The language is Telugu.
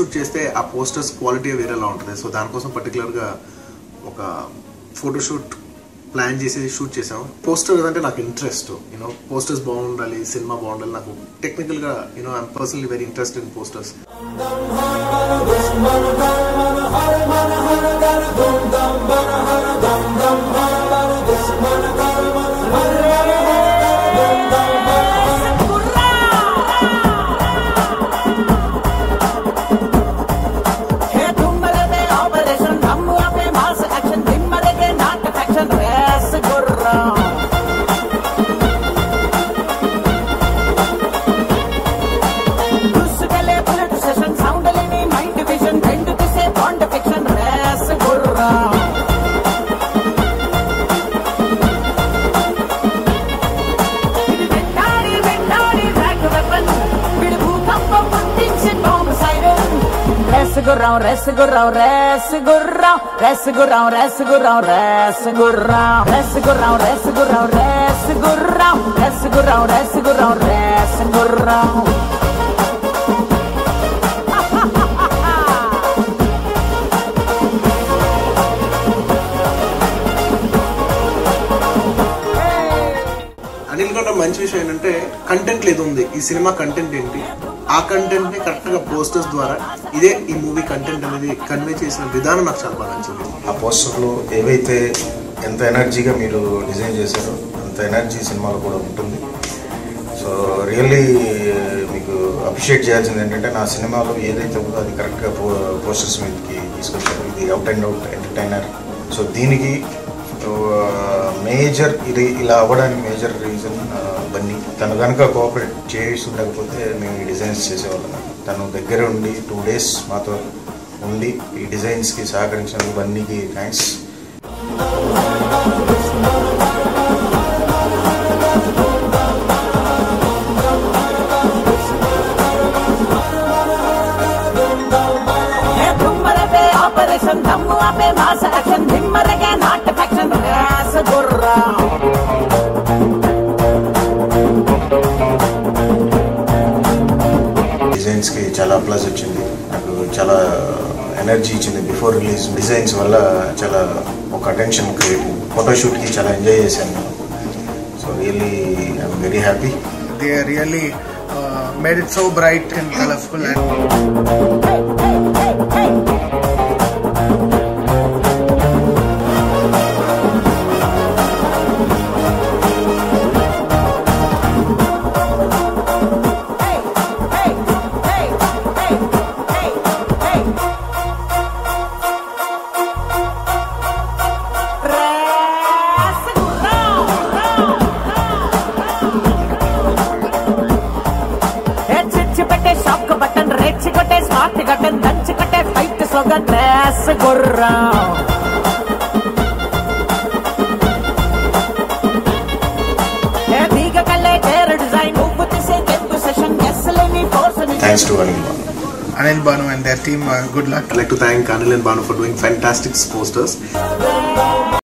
షూట్ చేస్తే ఆ పోస్టర్స్ క్వాలిటీ వేరేలా ఉంటుంది సో దానికోసం పర్టికులర్గా ఒక ఫోటోషూట్ ప్లాన్ చేసి షూట్ చేసాం పోస్టర్స్ అంటే నాకు ఇంట్రెస్ట్ యూనో పోస్టర్స్ బాగుండాలి సినిమా బాగుండాలి నాకు టెక్నికల్గా you know I'm personally very interest in posters हे तुमरे ऑपरेशन हम पे मास एक्शन दिमरे के नाटक एक्शन रेस गुर्रा दुसगले बुलेट सेशन साउंड लेनी माइंड विजन बेंड से बॉन्ड फिक्शन रेस गुर्रा ఇది వెంటాడి వెంటాడి ర్యాక్ వెపన్ విడి భూకంపం పుట్టించి బాంబ్ సైరన్ రెస్ గుర్రం రెస్ గుర్రం రెస్ గుర్రం రెస్ గుర్రం రెస్ గుర్రం రెస్ గుర్రం రెస్ గుర్రం రెస్ గుర్రం రెస్ గుర్రం రెస్ గుర్రం రెస్ గుర్రం రెస్ గుర్రం అనిల్ గౌడ మంచి విషయం ఏంటంటే కంటెంట్ లేదు ఉంది ఈ సినిమా కంటెంట్ ఏంటి ఆ కంటెంట్ ని కరెక్ట్ గా పోస్టర్స్ ద్వారా ఇదే ఈ మూవీ కంటెంట్ అనేది కన్వే చేసిన విధానం నాకు చాలా బాగా నచ్చింది ఆ పోస్టర్లో ఏవైతే ఎంత ఎనర్జీగా మీరు డిజైన్ చేశారో అంత ఎనర్జీ సినిమాలో కూడా ఉంటుంది సో రియల్లీ మీకు అప్రిషియేట్ చేయాల్సింది ఏంటంటే నా సినిమాలో ఏదైతే ఉందో అది కరెక్ట్గా పో పోస్టర్స్ మీదకి తీసుకొచ్చారు ఇది out and out entertainer so దీనికి మేజర్ ఇది ఇలా అవ్వడానికి మేజర్ రీజన్ బన్నీ తను కనుక కోఆపరేట్ చేసి ఉండకపోతే మేము ఈ డిజైన్స్ చేసేవాళ్ళం తను దగ్గర ఉండి టూ డేస్ మాతో ఉండి ఈ డిజైన్స్కి సహకరించినందుకు బన్నీకి థ్యాంక్స్ हे तुमरे पे ऑपरेशन हम पे मास एक्शन दिमरे के नाटक एक्शन रेस गुर्रा డిజైన్స్కి చాలా ప్లస్ వచ్చింది నాకు చాలా ఎనర్జీ ఇచ్చింది బిఫోర్ రిలీజ్ డిజైన్స్ వల్ల చాలా ఒక అటెన్షన్ క్రియేట్ ఫోటోషూట్కి చాలా ఎంజాయ్ చేశాను నేను so really I'm very happy they really uh, made it so bright and colorful and hey hey hey hey hey hey race गुर्रा ఏ చిచ్చి పెట్టే షాక్ బటన్ రెచ్చి కొట్టే స్మార్ట్ గటన్ దంచి కొట్టే ఫైట్ సొగ డ్రెస్ గుర్రం ఏ దీగ కల్లే టేర్ డిజైన్ నువ్వు తీసే కెంపు సెషన్ ఎస్లేని force thanks to Anil Anil Banu and their team. Uh, good luck. I'd like to thank Anil and Banu for doing fantastic posters.